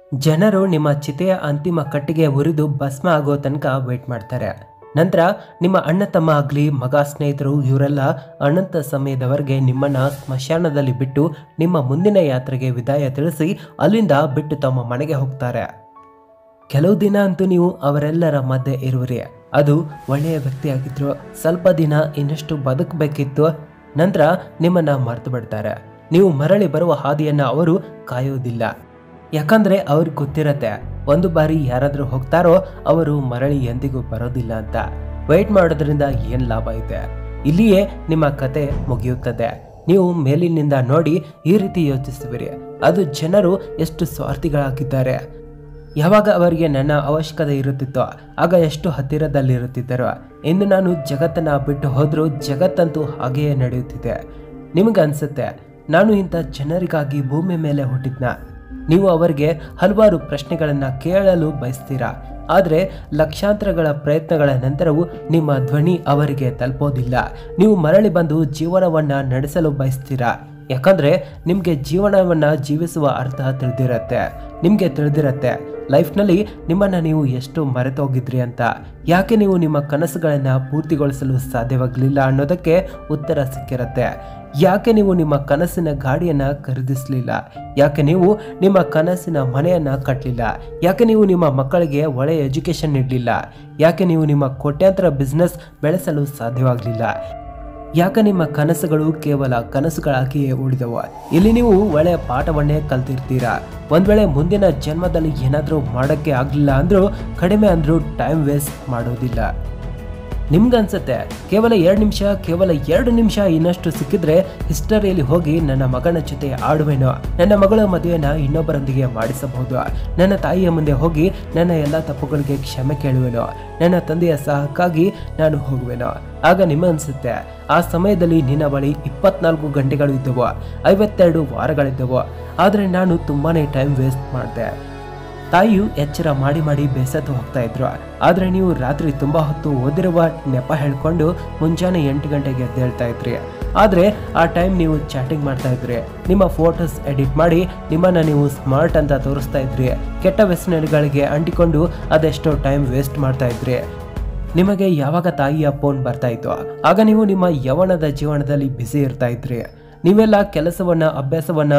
ಜನರು ನಿಮ್ಮ ಚಿತೆಯ ಅಂತಿಮ ಕಟ್ಟಿಗೆ ಉರಿದು ಭಸ್ಮ ಆಗೋ ತನಕ ವೇಟ್ ಮಾಡ್ತಾರೆ ನಂತರ ನಿಮ್ಮ ಅಣ್ಣ ತಮ್ಮ ಆಗಲಿ ಮಗ ಸ್ನೇಹಿತರು ಇವರೆಲ್ಲ ಅನಂತ ಸಮಯದವರೆಗೆ ನಿಮ್ಮನ್ನ ಸ್ಮಶಾನದಲ್ಲಿ ಬಿಟ್ಟು ನಿಮ್ಮ ಮುಂದಿನ ಯಾತ್ರೆಗೆ ವಿದಾಯ ತಿಳಿಸಿ ಅಲ್ಲಿಂದ ಬಿಟ್ಟು ತಮ್ಮ ಮನೆಗೆ ಹೋಗ್ತಾರೆ ಕೆಲವು ದಿನ ಅಂತೂ ನೀವು ಅವರೆಲ್ಲರ ಮಧ್ಯೆ ಇರುವಿರಿ ಅದು ಒಳ್ಳೆಯ ವ್ಯಕ್ತಿಯಾಗಿದ್ರು ಸ್ವಲ್ಪ ದಿನ ಇನ್ನಷ್ಟು ಬದುಕಬೇಕಿತ್ತು ನಂತರ ನಿಮ್ಮನ್ನ ಮರೆತು ಬಿಡ್ತಾರೆ ನೀವು ಮರಳಿ ಬರುವ ಹಾದಿಯನ್ನ ಅವರು ಕಾಯೋದಿಲ್ಲ ಯಾಕಂದ್ರೆ ಅವ್ರಿಗೆ ಗೊತ್ತಿರತ್ತೆ ಒಂದು ಬಾರಿ ಯಾರಾದರೂ ಹೋಗ್ತಾರೋ ಅವರು ಮರಳಿ ಎಂದಿಗೂ ಬರೋದಿಲ್ಲ ಅಂತ ವೆಯ್ಟ್ ಮಾಡೋದ್ರಿಂದ ಏನು ಲಾಭ ಇದೆ ಇಲ್ಲಿಯೇ ನಿಮ್ಮ ಕತೆ ಮುಗಿಯುತ್ತದೆ ನೀವು ಮೇಲಿನಿಂದ ನೋಡಿ ಈ ರೀತಿ ಯೋಚಿಸುವಿರಿ ಅದು ಜನರು ಎಷ್ಟು ಸ್ವಾರ್ಥಿಗಳಾಗಿದ್ದಾರೆ ಯಾವಾಗ ಅವರಿಗೆ ನನ್ನ ಅವಶ್ಯಕತೆ ಇರುತ್ತಿತ್ತೋ ಆಗ ಎಷ್ಟು ಹತ್ತಿರದಲ್ಲಿರುತ್ತಿದ್ದರೋ ಇಂದು ನಾನು ಜಗತ್ತನ್ನ ಬಿಟ್ಟು ಹೋದ್ರೂ ಜಗತ್ತಂತೂ ಹಾಗೆಯೇ ನಡೆಯುತ್ತಿದೆ ನಿಮಗನ್ಸುತ್ತೆ ನಾನು ಇಂಥ ಜನರಿಗಾಗಿ ಭೂಮಿ ಮೇಲೆ ಹುಟ್ಟಿದ್ನ ನೀವು ಅವರಿಗೆ ಹಲವಾರು ಪ್ರಶ್ನೆಗಳನ್ನು ಕೇಳಲು ಬಯಸ್ತೀರಾ ಆದರೆ ಲಕ್ಷಾಂತರಗಳ ಪ್ರಯತ್ನಗಳ ನಂತರವೂ ನಿಮ್ಮ ಧ್ವನಿ ಅವರಿಗೆ ತಲುಪೋದಿಲ್ಲ ನೀವು ಮರಳಿ ಬಂದು ಜೀವನವನ್ನು ನಡೆಸಲು ಬಯಸ್ತೀರಾ ಯಾಕಂದ್ರೆ ನಿಮಗೆ ಜೀವನವನ್ನು ಜೀವಿಸುವ ಅರ್ಥ ತಿಳಿದಿರತ್ತೆ ನಿಮಗೆ ತಿಳಿದಿರತ್ತೆ ಲೈಫ್ನಲ್ಲಿ ನಿಮ್ಮನ್ನು ನೀವು ಎಷ್ಟು ಮರೆತೋಗಿದ್ರಿ ಅಂತ ಯಾಕೆ ನೀವು ನಿಮ್ಮ ಕನಸುಗಳನ್ನು ಪೂರ್ತಿಗೊಳಿಸಲು ಸಾಧ್ಯವಾಗಲಿಲ್ಲ ಅನ್ನೋದಕ್ಕೆ ಉತ್ತರ ಸಿಕ್ಕಿರತ್ತೆ ಯಾಕೆ ನೀವು ನಿಮ್ಮ ಕನಸಿನ ಗಾಡಿಯನ್ನು ಖರೀದಿಸಲಿಲ್ಲ ಯಾಕೆ ನೀವು ನಿಮ್ಮ ಕನಸಿನ ಮನೆಯನ್ನು ಕಟ್ಟಲಿಲ್ಲ ಯಾಕೆ ನೀವು ನಿಮ್ಮ ಮಕ್ಕಳಿಗೆ ಒಳ್ಳೆಯ ಎಜುಕೇಷನ್ ನೀಡಲಿಲ್ಲ ಯಾಕೆ ನೀವು ನಿಮ್ಮ ಕೋಟ್ಯಾಂತರ ಬಿಸ್ನೆಸ್ ಬೆಳೆಸಲು ಸಾಧ್ಯವಾಗಲಿಲ್ಲ ಯಾಕೆ ನಿಮ್ಮ ಕನಸುಗಳು ಕೇವಲ ಕನಸುಗಳಾಗಿಯೇ ಉಳಿದವು ಇಲ್ಲಿ ನೀವು ಒಳ್ಳೆಯ ಪಾಠವನ್ನೇ ಕಲ್ತಿರ್ತೀರಾ ಒಂದ್ ವೇಳೆ ಮುಂದಿನ ಜನ್ಮದಲ್ಲಿ ಏನಾದರೂ ಮಾಡೋಕ್ಕೆ ಆಗಲಿಲ್ಲ ಅಂದ್ರೂ ಕಡಿಮೆ ಅಂದ್ರೂ ಟೈಮ್ ವೇಸ್ಟ್ ಮಾಡೋದಿಲ್ಲ ನಿಮ್ಗನ್ಸುತ್ತೆ ಕೇವಲ ಎರಡು ನಿಮಿಷ ಕೇವಲ ಎರಡು ನಿಮಿಷ ಇನ್ನಷ್ಟು ಸಿಕ್ಕಿದ್ರೆ ಹಿಸ್ಟರಿಯಲ್ಲಿ ಹೋಗಿ ನನ್ನ ಮಗನ ಜೊತೆ ಆಡುವೆನೋ ನನ್ನ ಮಗಳ ಮದುವೆನ ಇನ್ನೊಬ್ಬರೊಂದಿಗೆ ಮಾಡಿಸಬಹುದು ನನ್ನ ತಾಯಿಯ ಮುಂದೆ ಹೋಗಿ ನನ್ನ ಎಲ್ಲ ತಪ್ಪುಗಳಿಗೆ ಕ್ಷಮೆ ಕೇಳುವೆನೋ ನನ್ನ ತಂದೆಯ ಸಹಕ್ಕಾಗಿ ನಾನು ಹೋಗುವೆನೋ ಆಗ ನಿಮ್ಮನ್ಸುತ್ತೆ ಆ ಸಮಯದಲ್ಲಿ ನಿನ್ನ ಬಳಿ ಇಪ್ಪತ್ನಾಲ್ಕು ಗಂಟೆಗಳು ಇದ್ದವು ಐವತ್ತೆರಡು ವಾರಗಳಿದ್ದವು ಆದರೆ ನಾನು ತುಂಬಾನೇ ಟೈಮ್ ವೇಸ್ಟ್ ಮಾಡಿದೆ ತಾಯಿಯು ಎಚ್ಚರ ಮಾಡಿ ಮಾಡಿ ಬೇಸತ್ತು ಹೋಗ್ತಾ ಇದ್ರು ಆದ್ರೆ ನೀವು ರಾತ್ರಿ ತುಂಬಾ ಹೊತ್ತು ಓದಿರುವ ನೆಪ ಹೇಳ್ಕೊಂಡು ಮುಂಜಾನೆ ಎಂಟು ಗಂಟೆಗೆ ಎದ್ದೇಳ್ತಾ ಇದ್ರಿ ಆದ್ರೆ ಆ ಟೈಮ್ ನೀವು ಚಾಟಿಂಗ್ ಮಾಡ್ತಾ ಇದ್ರಿ ನಿಮ್ಮ ಫೋಟೋಸ್ ಎಡಿಟ್ ಮಾಡಿ ನಿಮ್ಮನ್ನ ನೀವು ಸ್ಮಾರ್ಟ್ ಅಂತ ತೋರಿಸ್ತಾ ಇದ್ರಿ ಕೆಟ್ಟ ವ್ಯಸನಗಳಿಗೆ ಅಂಟಿಕೊಂಡು ಅದೆಷ್ಟೋ ಟೈಮ್ ವೇಸ್ಟ್ ಮಾಡ್ತಾ ಇದ್ರಿ ನಿಮಗೆ ಯಾವಾಗ ತಾಯಿಯ ಫೋನ್ ಬರ್ತಾ ಇತ್ತು ಆಗ ನೀವು ನಿಮ್ಮ ಯವನದ ಜೀವನದಲ್ಲಿ ಬ್ಯುಸಿ ಇರ್ತಾ ಇದ್ರಿ ನೀವೆಲ್ಲ ಕೆಲಸವನ್ನ ಅಭ್ಯಾಸವನ್ನ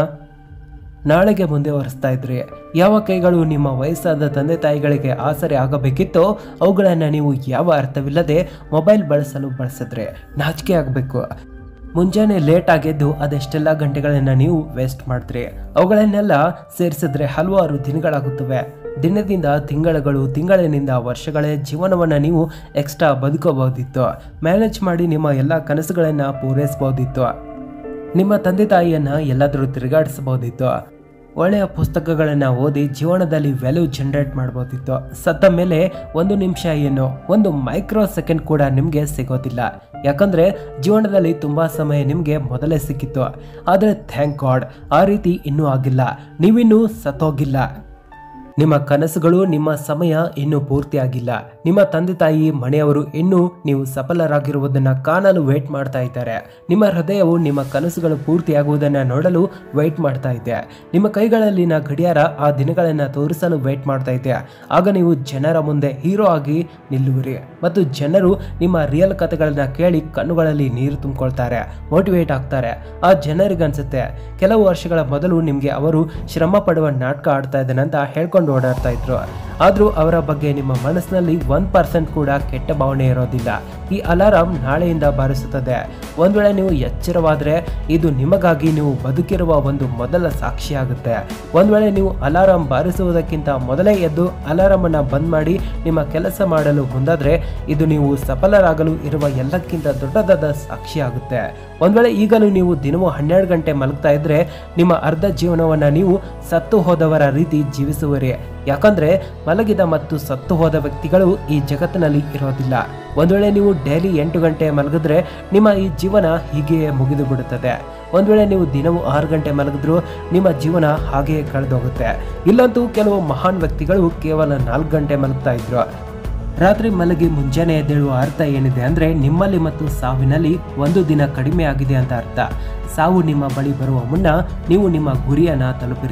ನಾಳೆಗೆ ಮುಂದೆ ಒರೆಸ್ತಾ ಇದ್ರಿ ಯಾವ ಕೈಗಳು ನಿಮ್ಮ ವಯಸ್ಸಾದ ತಂದೆ ತಾಯಿಗಳಿಗೆ ಆಸರೆ ಆಗಬೇಕಿತ್ತೋ ಅವುಗಳನ್ನು ನೀವು ಯಾವ ಅರ್ಥವಿಲ್ಲದೆ ಮೊಬೈಲ್ ಬಳಸಲು ಬಳಸಿದ್ರೆ ನಾಚಿಕೆ ಆಗಬೇಕು ಮುಂಜಾನೆ ಲೇಟ್ ಆಗಿದ್ದು ಅದೆಷ್ಟೆಲ್ಲ ಗಂಟೆಗಳನ್ನು ನೀವು ವೇಸ್ಟ್ ಮಾಡ್ತೀರಿ ಅವುಗಳನ್ನೆಲ್ಲ ಸೇರಿಸಿದ್ರೆ ಹಲವಾರು ದಿನಗಳಾಗುತ್ತವೆ ದಿನದಿಂದ ತಿಂಗಳುಗಳು ತಿಂಗಳಿನಿಂದ ವರ್ಷಗಳೇ ಜೀವನವನ್ನು ನೀವು ಎಕ್ಸ್ಟ್ರಾ ಬದುಕೋಬಹುದಿತ್ತು ಮ್ಯಾನೇಜ್ ಮಾಡಿ ನಿಮ್ಮ ಎಲ್ಲ ಕನಸುಗಳನ್ನು ಪೂರೈಸಬಹುದಿತ್ತು ನಿಮ್ಮ ತಂದೆ ತಾಯಿಯನ್ನ ಎಲ್ಲಾದರೂ ತಿರುಗಾಡಿಸಬಹುದಿತ್ತು ಒಳ್ಳೆಯ ಪುಸ್ತಕಗಳನ್ನು ಓದಿ ಜೀವನದಲ್ಲಿ ವ್ಯಾಲ್ಯೂ ಜನರೇಟ್ ಮಾಡ್ಬೋದಿತ್ತು ಸತ್ತ ಮೇಲೆ ಒಂದು ನಿಮಿಷ ಏನು ಒಂದು ಮೈಕ್ರೋ ಸೆಕೆಂಡ್ ಕೂಡ ನಿಮಗೆ ಸಿಗೋದಿಲ್ಲ ಯಾಕಂದ್ರೆ ಜೀವನದಲ್ಲಿ ತುಂಬಾ ಸಮಯ ನಿಮಗೆ ಮೊದಲೇ ಸಿಕ್ಕಿತ್ತು ಆದರೆ ಥ್ಯಾಂಕ್ ಗಾಡ್ ಆ ರೀತಿ ಇನ್ನೂ ಆಗಿಲ್ಲ ನೀವಿನ್ನೂ ಸತ್ತೋಗಿಲ್ಲ ನಿಮ್ಮ ಕನಸುಗಳು ನಿಮ್ಮ ಸಮಯ ಇನ್ನೂ ಪೂರ್ತಿಯಾಗಿಲ್ಲ ನಿಮ್ಮ ತಂದೆ ತಾಯಿ ಮನೆಯವರು ಇನ್ನೂ ನೀವು ಸಫಲರಾಗಿರುವುದನ್ನು ಕಾಣಲು ವೇಟ್ ಮಾಡ್ತಾ ಇದ್ದಾರೆ ನಿಮ್ಮ ಹೃದಯವು ನಿಮ್ಮ ಕನಸುಗಳು ಪೂರ್ತಿಯಾಗುವುದನ್ನು ನೋಡಲು ವೇಟ್ ಮಾಡ್ತಾ ಇದೆ ನಿಮ್ಮ ಕೈಗಳಲ್ಲಿನ ಗಡಿಯಾರ ಆ ದಿನಗಳನ್ನು ತೋರಿಸಲು ವೇಟ್ ಮಾಡ್ತಾ ಇದೆ ಆಗ ನೀವು ಜನರ ಮುಂದೆ ಹೀರೋ ಆಗಿ ನಿಲ್ಲುವಿರಿ ಮತ್ತು ಜನರು ನಿಮ್ಮ ರಿಯಲ್ ಕಥೆಗಳನ್ನ ಕೇಳಿ ಕಣ್ಣುಗಳಲ್ಲಿ ನೀರು ತುಂಬಿಕೊಳ್ತಾರೆ ಮೋಟಿವೇಟ್ ಆಗ್ತಾರೆ ಆ ಜನರಿಗನ್ಸುತ್ತೆ ಕೆಲವು ವರ್ಷಗಳ ಮೊದಲು ನಿಮಗೆ ಅವರು ಶ್ರಮ ಪಡುವ ನಾಟಕ ಆಡ್ತಾ ಇದ್ದಾನೆ ಅಂತ ಹೇಳ್ಕೊಂಡು ಓಡಾಡ್ತಾ ಇದ್ರು ಆದ್ರೂ ಅವರ ಬಗ್ಗೆ ನಿಮ್ಮ ಮನಸ್ಸಿನಲ್ಲಿ ಒನ್ ಪರ್ಸೆಂಟ್ ಕೂಡ ಕೆಟ್ಟ ಭಾವನೆ ಇರೋದಿಲ್ಲ ಈ ಅಲಾರಾಮ್ ನಾಳೆಯಿಂದ ಬಾರಿಸುತ್ತದೆ ಒಂದ್ ವೇಳೆ ನೀವು ಎಚ್ಚರವಾದ್ರೆ ಇದು ನಿಮಗಾಗಿ ನೀವು ಬದುಕಿರುವ ಒಂದು ಮೊದಲ ಸಾಕ್ಷಿಯಾಗುತ್ತೆ ಒಂದ್ ವೇಳೆ ನೀವು ಅಲಾರಾಮ್ ಬಾರಿಸುವುದಕ್ಕಿಂತ ಮೊದಲೇ ಎದ್ದು ಅಲಾರಾಮ್ ಅನ್ನ ಬಂದ್ ಮಾಡಿ ನಿಮ್ಮ ಕೆಲಸ ಮಾಡಲು ಮುಂದಾದ್ರೆ ಇದು ನೀವು ಸಫಲರಾಗಲು ಇರುವ ಎಲ್ಲಕ್ಕಿಂತ ದೊಡ್ಡದಾದ ಸಾಕ್ಷಿಯಾಗುತ್ತೆ ಒಂದ್ ವೇಳೆ ಈಗಲೂ ನೀವು ದಿನವೂ ಹನ್ನೆರಡು ಗಂಟೆ ಮಲಗ್ತಾ ಇದ್ರೆ ನಿಮ್ಮ ಅರ್ಧ ಜೀವನವನ್ನ ನೀವು ಸತ್ತು ಹೋದವರ ರೀತಿ ಜೀವಿಸುವರಿ ಯಾಕಂದ್ರೆ ಮಲಗಿದ ಮತ್ತು ಸತ್ತು ಹೋದ ವ್ಯಕ್ತಿಗಳು ಈ ಜಗತ್ತಿನಲ್ಲಿ ಇರೋದಿಲ್ಲ ಒಂದ್ ವೇಳೆ ನೀವು ಡೈಲಿ ಎಂಟು ಗಂಟೆ ಮಲಗಿದ್ರೆ ನಿಮ್ಮ ಈ ಜೀವನ ಹೀಗೆಯೇ ಮುಗಿದು ಬಿಡುತ್ತದೆ ಒಂದ್ ವೇಳೆ ನೀವು ದಿನವೂ ಆರು ಗಂಟೆ ಮಲಗಿದ್ರು ನಿಮ್ಮ ಜೀವನ ಹಾಗೆಯೇ ಕಳೆದೋಗುತ್ತೆ ಇಲ್ಲಂತೂ ಕೆಲವು ಮಹಾನ್ ವ್ಯಕ್ತಿಗಳು ಕೇವಲ ನಾಲ್ಕು ಗಂಟೆ ಮಲಗ್ತಾ ಇದ್ರು ರಾತ್ರಿ ಮಲಗಿ ಮುಂಜಾನೆ ಎದ್ದೇಳುವ ಅರ್ಥ ಏನಿದೆ ಅಂದ್ರೆ ನಿಮ್ಮಲ್ಲಿ ಮತ್ತು ಸಾವಿನಲ್ಲಿ ಒಂದು ದಿನ ಕಡಿಮೆ ಆಗಿದೆ ಅಂತ ಅರ್ಥ ಸಾವು ನಿಮ್ಮ ಬಳಿ ಬರುವ ಮುನ್ನ ನೀವು ನಿಮ್ಮ ಗುರಿಯನ್ನ ತಲುಪಿರಿ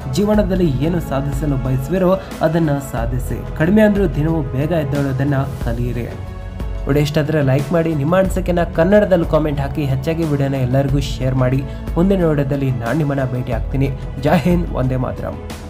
ಜೀವನದಲ್ಲಿ ಏನು ಸಾಧಿಸಲು ಬಯಸುವಿರೋ ಅದನ್ನು ಸಾಧಿಸಿ ಕಡಿಮೆ ಅಂದರೂ ದಿನವೂ ಬೇಗ ಎದ್ದೇಳೋದನ್ನು ಕಲಿಯಿರಿ ವಿಡಿಯೋ ಇಷ್ಟ ಆದರೆ ಲೈಕ್ ಮಾಡಿ ನಿಮ್ಮ ಅನಿಸಿಕೆನ ಕನ್ನಡದಲ್ಲಿ ಕಾಮೆಂಟ್ ಹಾಕಿ ಹೆಚ್ಚಾಗಿ ವಿಡಿಯೋನ ಎಲ್ಲರಿಗೂ ಶೇರ್ ಮಾಡಿ ಮುಂದಿನ ವಿಡಿಯೋದಲ್ಲಿ ನಾನು ನಿಮ್ಮನ್ನ ಭೇಟಿ ಆಗ್ತೀನಿ ಜೈ ಹಿಂದ್ ಒಂದೇ ಮಾತರಂ